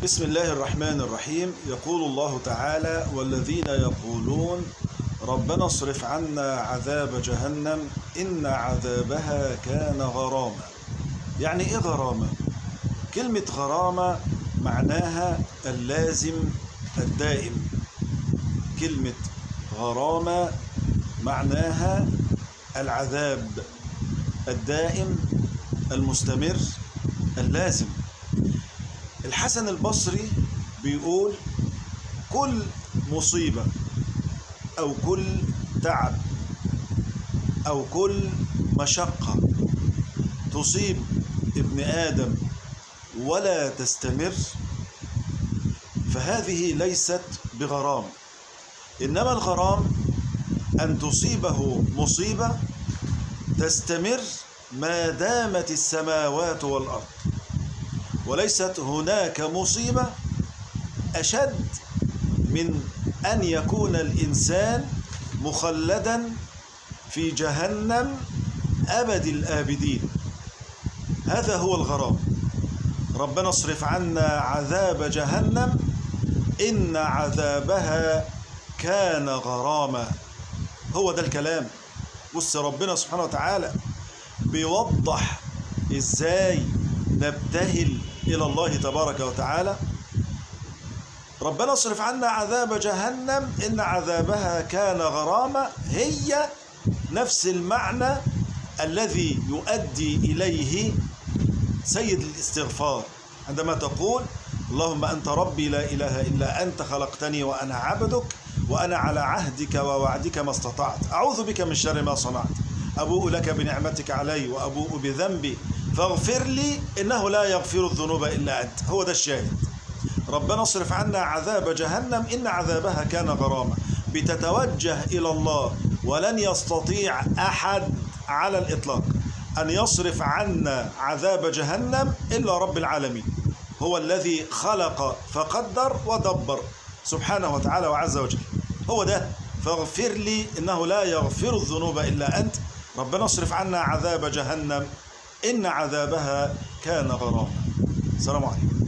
بسم الله الرحمن الرحيم يقول الله تعالى والذين يقولون ربنا اصرف عنا عذاب جهنم إن عذابها كان غراما يعني إيه غرامة؟ كلمة غرامة معناها اللازم الدائم كلمة غرامة معناها العذاب الدائم المستمر اللازم الحسن البصري بيقول كل مصيبة أو كل تعب أو كل مشقة تصيب ابن آدم ولا تستمر فهذه ليست بغرام إنما الغرام أن تصيبه مصيبة تستمر ما دامت السماوات والأرض وليست هناك مصيبة أشد من أن يكون الإنسان مخلدا في جهنم أبد الآبدين هذا هو الغرام ربنا اصرف عنا عذاب جهنم إن عذابها كان غراما هو ده الكلام بص ربنا سبحانه وتعالى بيوضح ازاي نبتهل الى الله تبارك وتعالى ربنا اصرف عنا عذاب جهنم ان عذابها كان غراما هي نفس المعنى الذي يؤدي اليه سيد الاستغفار عندما تقول اللهم انت ربي لا اله الا انت خلقتني وانا عبدك وانا على عهدك ووعدك ما استطعت اعوذ بك من شر ما صنعت ابوء لك بنعمتك علي وابوء بذنبي فاغفر لي انه لا يغفر الذنوب الا انت هو ده الشاهد ربنا اصرف عنا عذاب جهنم ان عذابها كان غراما بتتوجه الى الله ولن يستطيع احد على الاطلاق ان يصرف عنا عذاب جهنم الا رب العالمين هو الذي خلق فقدر ودبر سبحانه وتعالى وعز وجل هو ده فاغفر لي انه لا يغفر الذنوب الا انت ربنا اصرف عنا عذاب جهنم ان عذابها كان غراما السلام عليكم